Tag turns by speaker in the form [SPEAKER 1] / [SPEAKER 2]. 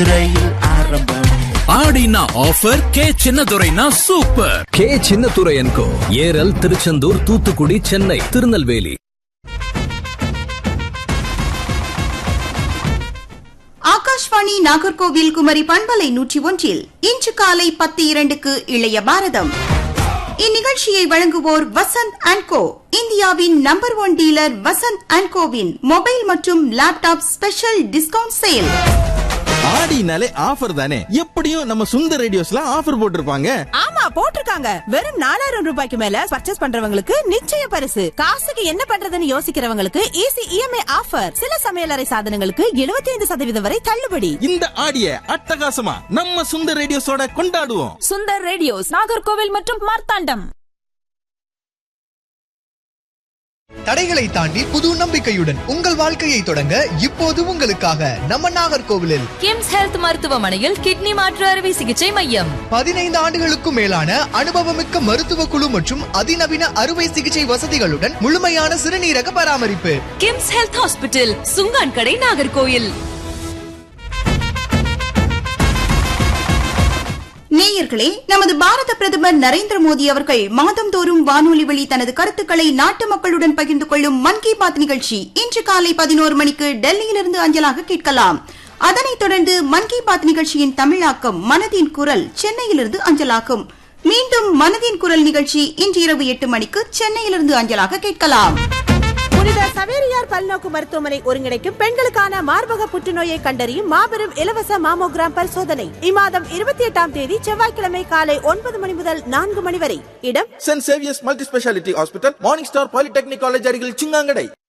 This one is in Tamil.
[SPEAKER 1] ரயில் ஆரம்பம்
[SPEAKER 2] ஆடினா ஆஃபர் கே சின்னதுரைனா சூப்பர்
[SPEAKER 3] கே சின்னத்துரையன்கோ ஏரல் திருச்செந்தூர் தூத்துக்குடி சென்னை திருநெல்வேலி
[SPEAKER 4] ஆகாஷ்வாணி நாகர்கோவில் குமரி பண்பலை நூற்றி ஒன்றில் இன்று காலை பத்து இரண்டுக்கு இளைய பாரதம் இந்நிகழ்ச்சியை வழங்குவோர் வசந்த் அண்ட் கோ இந்தியாவின் number one dealer Vasanth and கோவின் மொபைல் மற்றும் லேப்டாப் ஸ்பெஷல் டிஸ்கவுண்ட் சேல்
[SPEAKER 5] ஆடினாலே ஆஃபர் தானே எப்படியும் நம்ம சுந்தர் ரேடியோஸ்ல ஆஃபர் போட்டிருப்பாங்க
[SPEAKER 6] ஆமா போட்டிருக்காங்க வெறும் நாலாயிரம் ரூபாய்க்கு மேல பர்ச்சேஸ் பண்றவங்களுக்கு நிச்சய பரிசு காசுக்கு என்ன பண்றதுன்னு யோசிக்கிறவங்களுக்கு ஈஸி இஎம்ஐ ஆஃபர் சில சமையலறை சாதனங்களுக்கு 75% சதவீதம் வரை தள்ளுபடி
[SPEAKER 5] இந்த ஆடிய அட்டகாசமா நம்ம சுந்தர் ரேடியோஸோட கொண்டாடுவோம்
[SPEAKER 7] சுந்தர் ரேடியோஸ் நாகர்கோவில் மற்றும் மார்த்தாண்டம்
[SPEAKER 8] தடைகளை தாண்டி புது நம்பிக்கையுடன் உங்கள் வாழ்க்கையை தொடங்க இப்போது உங்களுக்காக நம்ம நாகர்கோவிலில்
[SPEAKER 7] கிம்ஸ் ஹெல்த் மருத்துவமனையில் கிட்னி மாற்று அறுவை சிகிச்சை மையம்
[SPEAKER 8] பதினைந்து ஆண்டுகளுக்கும் மேலான அனுபவமிக்க மருத்துவ குழு மற்றும் அதிநவீன அறுவை சிகிச்சை வசதிகளுடன் முழுமையான சிறுநீரக பராமரிப்பு
[SPEAKER 7] கிம்ஸ் ஹெல்த் ஹாஸ்பிட்டல் சுங்கான் கடை நாகர்கோவில்
[SPEAKER 4] நேயர்களே நமது பாரத பிரதமர் நரேந்திர மோடி அவர்கள் மாதந்தோறும் வானொலி வழி தனது கருத்துக்களை நாட்டு மக்களுடன் பகிர்ந்து கொள்ளும் மன் கி பாத் நிகழ்ச்சி இன்று காலை பதினோரு மணிக்கு டெல்லியிலிருந்து அஞ்சலாக கேட்கலாம் அதனைத் தொடர்ந்து மன் கி பாத் நிகழ்ச்சியின் தமிழாக்கம் மனதின் குரல் சென்னையிலிருந்து அஞ்சலாகும் மீண்டும் மனதின் குரல் நிகழ்ச்சி இன்று இரவு எட்டு மணிக்கு சென்னையிலிருந்து அஞ்சலாக கேட்கலாம்
[SPEAKER 6] புனித சவேரியார் பல்நோக்கு மருத்துவமனை ஒருங்கிணைக்கும் பெண்களுக்கான மார்பக புற்றுநோயை கண்டறியும் மாபெரும் இலவச மாமோகிராம் பரிசோதனை இம்மாதம் இருபத்தி எட்டாம் தேதி செவ்வாய்க்கிழமை காலை ஒன்பது மணி முதல் நான்கு மணி வரை இடம்
[SPEAKER 5] saint Xavier's multi speciality hospital morning star polytechnic college அருகில் சிங்காங்கடை